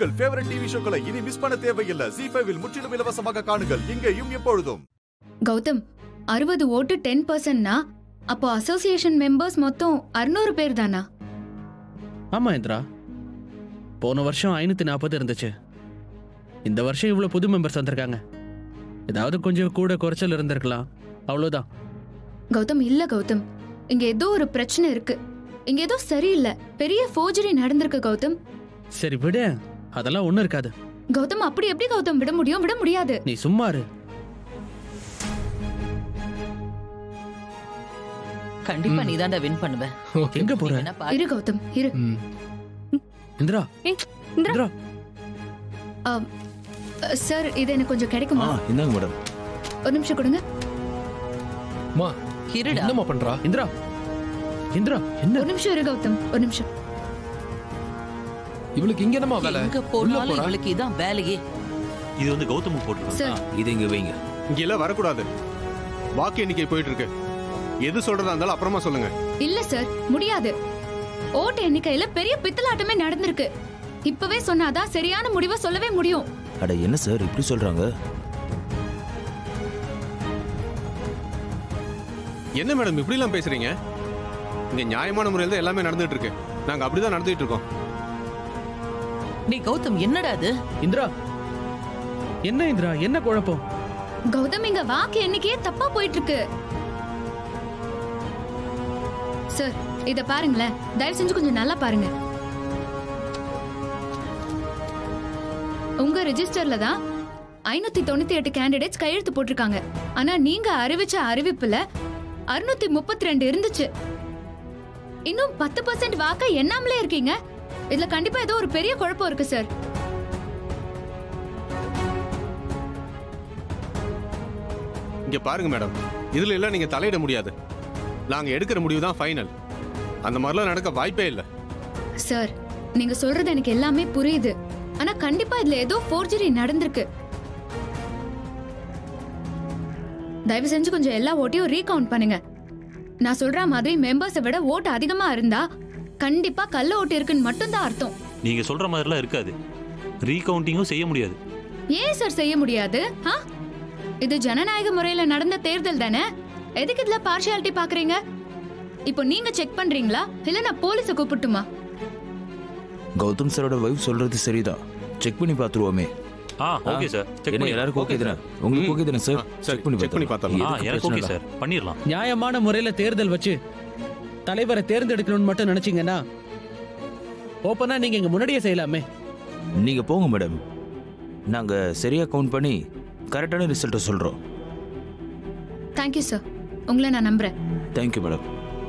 உங்கள் favourite TV ஷோக்களை இனி miss பண்ண தேவையில்லை ஜி ஃபைவில் முற்றிலும் இலவசமாக காணுங்கள் இங்கேயும் எப்பொழுதும் கௌதம் அறுபது ஓட்டு டென் பர்சன்ட்னா அப்போ அசோசியேஷன் மெம்பர்ஸ் மொத்தம் அறுநூறு பேர் தானா ஆமா இந்திரா போன வருஷம் ஐநூத்தி நாற்பது இருந்துச்சு இந்த வருஷம் இவ்வளோ புது மெம்பர்ஸ் வந்திருக்காங்க ஏதாவது கொஞ்சம் கூட குறைச்சல் இருந்திருக்கலாம் அவ்வளோதான் கௌதம் இல்ல கௌதம் இங்க ஏதோ ஒரு பிரச்சனை இருக்கு இங்க ஏதோ சரியில்லை பெரிய ஃபோர்ஜரி நடந்திருக்கு கௌதம் சரி விடு அதெல்லாம் ஒன்றும் இருக்காது கௌதம் அப்படி எப்படி கௌதம் விட முடியும் விட முடியாது நீ சும்மா இரு கண்டிப்பா நீ தாண்டா வின் பண்ணுவ ஓகே எங்க போற என்ன பாரு இரு கௌதம் இரு ம் இந்திரா ஏய், இந்திரா. இந்திரா அஹ், சார் இது எனக்கு கொஞ்சம் கிடைக்குமா ஆ இந்தாங்க மேடம் ஒரு நிமிஷம் கொடுங்க அம்மா இருடா என்னம்மா பண்றா இந்திரா இந்திரா என்ன ஒரு நிமிஷம் இரு கௌதம் ஒரு நிமிஷம் இவளுக்கு இங்க என்னம்மா வேலை எங்க உள்ள போனாலும் போறா இவளுக்கு இதான் வேலையே இது வந்து கௌதமுக்கு போட்டுருக்கோம் சார் இது இங்க வைங்க இங்க எல்லாம் வரக்கூடாது வாக்கு எண்ணிக்கை போயிட்டு இருக்கு எது சொல்றதா இருந்தாலும் அப்புறமா சொல்லுங்க இல்ல சார் முடியாது ஓட்டு எண்ணிக்கையில பெரிய பித்தலாட்டமே நடந்திருக்கு இப்பவே சொன்னாதான் சரியான முடிவை சொல்லவே முடியும் அட என்ன சார் இப்படி சொல்றாங்க என்ன மேடம் இப்படி எல்லாம் பேசுறீங்க இங்க நியாயமான முறையில் தான் எல்லாமே நடந்துட்டு இருக்கு நாங்க அப்படிதான் நடந்துட்டு இருக்கோம் நீ கௌதம் என்னடா அது இந்திரா என்ன இந்திரா என்ன குழப்பம் கௌதம் இங்க வாக்கு எண்ணிக்கையே தப்பா போயிட்டு இருக்கு சார் இத பாருங்களேன் தயவு செஞ்சு கொஞ்சம் நல்லா பாருங்க உங்க ரெஜிஸ்டர்ல தான் ஐநூத்தி தொண்ணூத்தி எட்டு கேண்டிடேட்ஸ் கையெழுத்து போட்டிருக்காங்க ஆனா நீங்க அறிவிச்ச அறிவிப்புல அறுநூத்தி முப்பத்தி ரெண்டு இருந்துச்சு இன்னும் பத்து பர்சன்ட் வாக்க எண்ணாமலே இருக்கீங்க இதுல கண்டிப்பா ஏதோ ஒரு பெரிய குழப்பம் இருக்கு சார் இங்க பாருங்க மேடம் இதுல எல்லாம் நீங்க தலையிட முடியாது நாங்க எடுக்கிற முடிவு தான் ஃபைனல் அந்த மாதிரிலாம் நடக்க வாய்ப்பே இல்லை சார் நீங்க சொல்றது எனக்கு எல்லாமே புரியுது ஆனா கண்டிப்பா இதுல ஏதோ ஃபோர்ஜரி நடந்திருக்கு தயவு செஞ்சு கொஞ்சம் எல்லா ஓட்டையும் ரீகவுண்ட் பண்ணுங்க நான் சொல்ற மாதிரி மெம்பர்ஸை விட ஓட்டு அதிகமா இருந்தா கண்டிப்பா கள்ள ஓட்டு இருக்குன்னு மட்டும்தான் அர்த்தம் நீங்க சொல்ற மாதிரிலாம் இருக்காது ரீகவுண்டிங்கும் செய்ய முடியாது ஏன் சார் செய்ய முடியாது ஆ? இது ஜனநாயக முறையில நடந்த தேர்தல் தானே எதுக்கு இதுல பார்ஷியாலிட்டி பாக்குறீங்க இப்போ நீங்க செக் பண்றீங்களா இல்ல நான் போலீஸை கூப்பிட்டுமா கௌதம் சாரோட வைஃப் சொல்றது சரிதான் செக் பண்ணி பார்த்துருவோமே ஆ ஓகே சார் செக் என்ன பண்ணி எல்லாருக்கும் ஓகே தானே உங்களுக்கு ஓகே தானே சார் சரி செக் பண்ணி பார்த்தலாம் ஆ எதுக்கு எனக்கு ஓகே பிரச்சனை சார் பண்ணிடலாம் நியாயமான முறையில தேர்தல் வச்சு தலைவரை தேர்ந்தெடுக்கணும்னு மட்டும் நினைச்சீங்கன்னா ஓப்பனா நீங்க இங்க முன்னாடியே செய்யலாமே நீங்க போங்க மேடம் நாங்க சரியா கவுண்ட் பண்ணி கரெக்டான ரிசல்ட்டை சொல்றோம் தேங்க்யூ சார் உங்களை நான் நம்புறேன் தேங்க்யூ மேடம்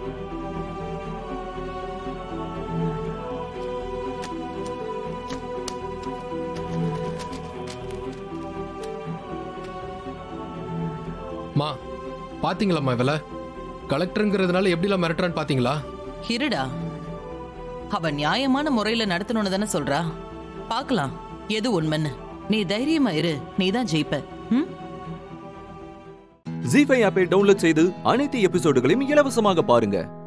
மா பாத்தீங்களாம்மா இவள கலெக்டருங்கிறதுனால எப்படிலாம் மிரட்டுறான்னு பாத்தீங்களா இருடா அவ நியாயமான முறையில நடத்தணும்னு தானே சொல்றா பார்க்கலாம் எது உண்மைன்னு நீ தைரியமா இரு நீ தான் ஜெயிப்ப ம் ஜி ஃபைவ் ஆப்பை டவுன்லோட் செய்து அனைத்து எபிசோடுகளையும் இலவசமாக பாருங்க